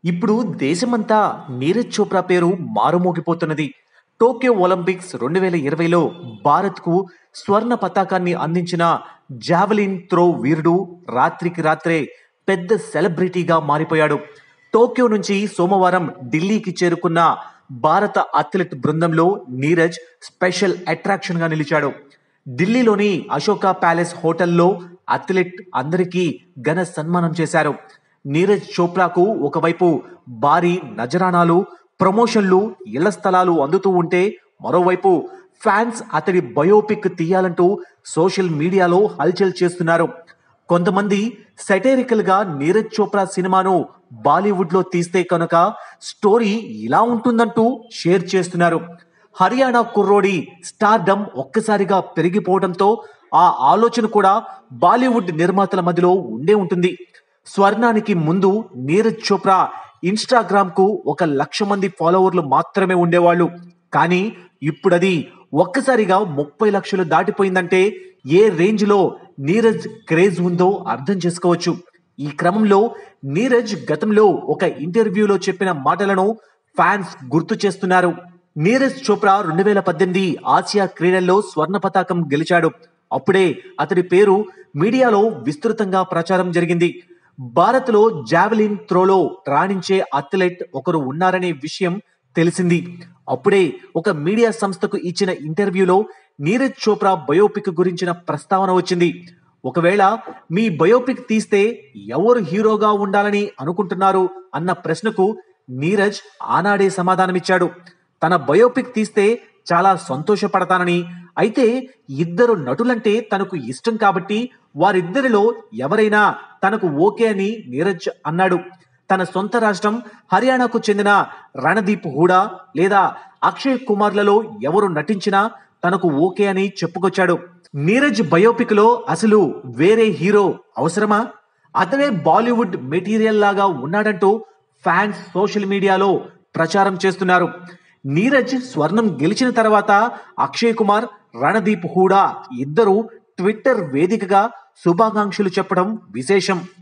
ఇప్పుడు దేశమంతా నీరజ్ చోప్రా పేరు మారుమోగిపోతున్నది టోక్యో ఒలింపిక్స్ రెండు వేల ఇరవైలో భారత్కు స్వర్ణ పతాకాన్ని అందించిన జావెలిన్ త్రో వీరుడు రాత్రికి రాత్రే పెద్ద సెలబ్రిటీగా మారిపోయాడు టోక్యో నుంచి సోమవారం ఢిల్లీకి చేరుకున్న భారత అథ్లెట్ బృందంలో నీరజ్ స్పెషల్ అట్రాక్షన్ గా నిలిచాడు ఢిల్లీలోని అశోక ప్యాలెస్ హోటల్లో అథ్లెట్ అందరికీ ఘన సన్మానం చేశారు నీరజ్ చోప్రాకు ఒకవైపు భారీ నజరానాలు ప్రమోషన్లు ఇళ్ల స్థలాలు అందుతూ ఉంటే మరోవైపు ఫ్యాన్స్ అతడి బయోపిక్ తీయాలంటూ సోషల్ మీడియాలో హల్చల్ చేస్తున్నారు కొంతమంది సెటైరికల్ గా నీరజ్ చోప్రా సినిమాను బాలీవుడ్ లో తీస్తే కనుక స్టోరీ ఇలా ఉంటుందంటూ షేర్ చేస్తున్నారు హర్యానా కుర్రోడి స్టార్డమ్ ఒక్కసారిగా పెరిగిపోవడంతో ఆ ఆలోచన కూడా బాలీవుడ్ నిర్మాతల మధ్యలో ఉండే ఉంటుంది స్వర్ణానికి ముందు నీరజ్ చోప్రా ఇన్స్టాగ్రామ్ కు ఒక లక్ష మంది ఫాలోవర్లు మాత్రమే ఉండేవాళ్ళు కానీ ఇప్పుడది ఒక్కసారిగా ముప్పై లక్షలు దాటిపోయిందంటే ఏ రేంజ్ లో నీరజ్ క్రేజ్ ఉందో అర్థం చేసుకోవచ్చు ఈ క్రమంలో నీరజ్ గతంలో ఒక ఇంటర్వ్యూలో చెప్పిన మాటలను ఫ్యాన్స్ గుర్తు చేస్తున్నారు నీరజ్ చోప్రా రెండు వేల పద్దెనిమిది ఆసియా క్రీడల్లో స్వర్ణ పతాకం గెలిచాడు అప్పుడే అతడి పేరు మీడియాలో విస్తృతంగా ప్రచారం జరిగింది భారత్లో జావెలిన్ త్రోలో రాణించే అథ్లెట్ ఒకరు ఉన్నారనే విషయం తెలిసింది అప్పుడే ఒక మీడియా సంస్థకు ఇచ్చిన ఇంటర్వ్యూలో నీరజ్ చోప్రా బయోపిక్ గురించిన ప్రస్తావన వచ్చింది ఒకవేళ మీ బయోపిక్ తీస్తే ఎవరు హీరోగా ఉండాలని అనుకుంటున్నారు అన్న ప్రశ్నకు నీరజ్ ఆనాడే సమాధానమిచ్చాడు తన బయోపిక్ తీస్తే చాలా సంతోషపడతానని అయితే ఇద్దరు నటులంటే తనకు ఇష్టం కాబట్టి వారిద్దరిలో ఎవరైనా తనకు ఓకే అని నీరజ్ అన్నాడు తన సొంత రాష్ట్రం హర్యానాకు చెందిన రణదీప్ హూడా లేదా అక్షయ్ కుమార్లలో ఎవరు నటించినా తనకు ఓకే అని చెప్పుకొచ్చాడు నీరజ్ బయోపిక్ లో అసలు వేరే హీరో అవసరమా అతడే బాలీవుడ్ మెటీరియల్ లాగా ఉన్నాడంటూ ఫ్యాన్స్ సోషల్ మీడియాలో ప్రచారం చేస్తున్నారు నీరజ్ స్వర్ణం గెలిచిన తర్వాత అక్షయ్ కుమార్ రణదీప్ హూడా ఇద్దరు ట్విట్టర్ వేదికగా శుభాకాంక్షలు చెప్పడం విశేషం